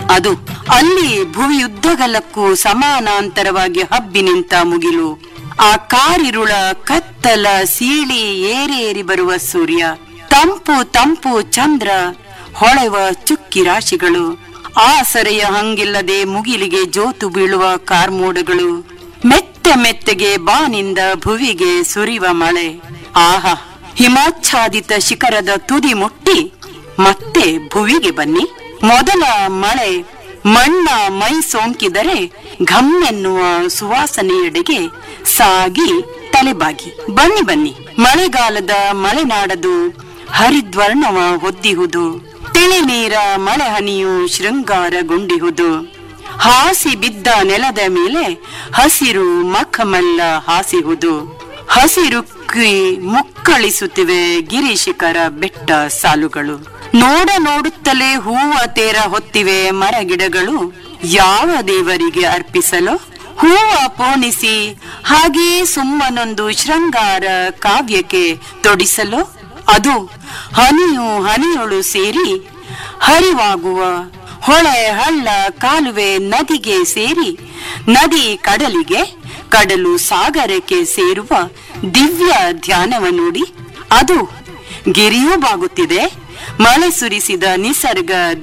ಅದು ಅಲ್ಲಿ ಭುವಿಯುದ್ದಗಲಕ್ಕೂ ಸಮಾನಾಂತರವಾಗಿ ಹಬ್ಬಿ ನಿಂತ ಮುಗಿಲು ಆ ಕಾರಿರುಳ ಕತ್ತಲ ಸೀಳಿ ಏರೇರಿ ಬರುವ ಸೂರ್ಯ ತಂಪು ತಂಪು ಚಂದ್ರ ಹೊಳೆವ ಚುಕ್ಕಿ ರಾಶಿಗಳು ಆಸರೆಯ ಹಂಗಿಲ್ಲದೆ ಮುಗಿಲಿಗೆ ಜೋತು ಬೀಳುವ ಕಾರ್ಮೋಡಗಳು ಮೆತ್ತ ಮೆತ್ತಗೆ ಬಾನಿಂದ ಭುವಿಗೆ ಸುರಿವ ಮಳೆ ಆಹಾ ಹಿಮಾಚ್ಛಾದಿತ ಶಿಖರದ ತುದಿ ಮುಟ್ಟಿ ಮತ್ತೆ ಭುವಿಗೆ ಬನ್ನಿ ಮೊದಲ ಮಳೆ ಮಣ್ಣ ಮೈ ಸೋಂಕಿದರೆ ಘಮ್ಮೆನ್ನುವ ಸುವಾಸನೆಯೆಡೆಗೆ ಸಾಗಿ ತಲೆಬಾಗಿ ಬನ್ನಿ ಬನ್ನಿ ಮಳೆಗಾಲದ ಮಲೆನಾಡದು ಹರಿದ್ವರ್ಣವ ಹೊದ್ದಿಹುದು ತಿಳಿ ನೀರ ಮಳೆ ಹನಿಯು ಶೃಂಗಾರಗೊಂಡಿಹುದು ಹಾಸಿ ಬಿದ್ದ ನೆಲದ ಮೇಲೆ ಹಸಿರು ಮಖಮಲ್ಲ ಹಾಸಿಹುದು ಹಸಿರುಕ್ಕಿ ಮುಕ್ಕಳಿಸುತ್ತಿವೆ ಗಿರಿಶಿಖರ ಬೆಟ್ಟ ಸಾಲುಗಳು ನೋಡ ನೋಡುತ್ತಲೇ ಹೂವ ತೇರ ಹೊತ್ತಿವೆ ಮರಗಿಡಗಳು ಯಾವ ದೇವರಿಗೆ ಅರ್ಪಿಸಲು ಹೂವ ಪೋಣಿಸಿ ಹಾಗೇ ಸುಮ್ಮನೊಂದು ಶೃಂಗಾರ ಕಾವ್ಯಕ್ಕೆ ತೊಡಿಸಲು ಅದು ಹನಿಯು ಹನಿಯೊಳು ಸೇರಿ ಹರಿವಾಗುವ ಹೊಳೆ ಹಳ್ಳ ಕಾಲುವೆ ನದಿಗೆ ಸೇರಿ ನದಿ ಕಡಲಿಗೆ ಕಡಲು ಸಾಗರಕ್ಕೆ ಸೇರುವ ದಿವ್ಯ ಧ್ಯಾನವ ನೋಡಿ ಅದು ಗಿರಿಯೂ ಬಾಗುತ್ತಿದೆ ಮಳೆ ಸುರಿಸಿದ ನಿಸರ್ಗ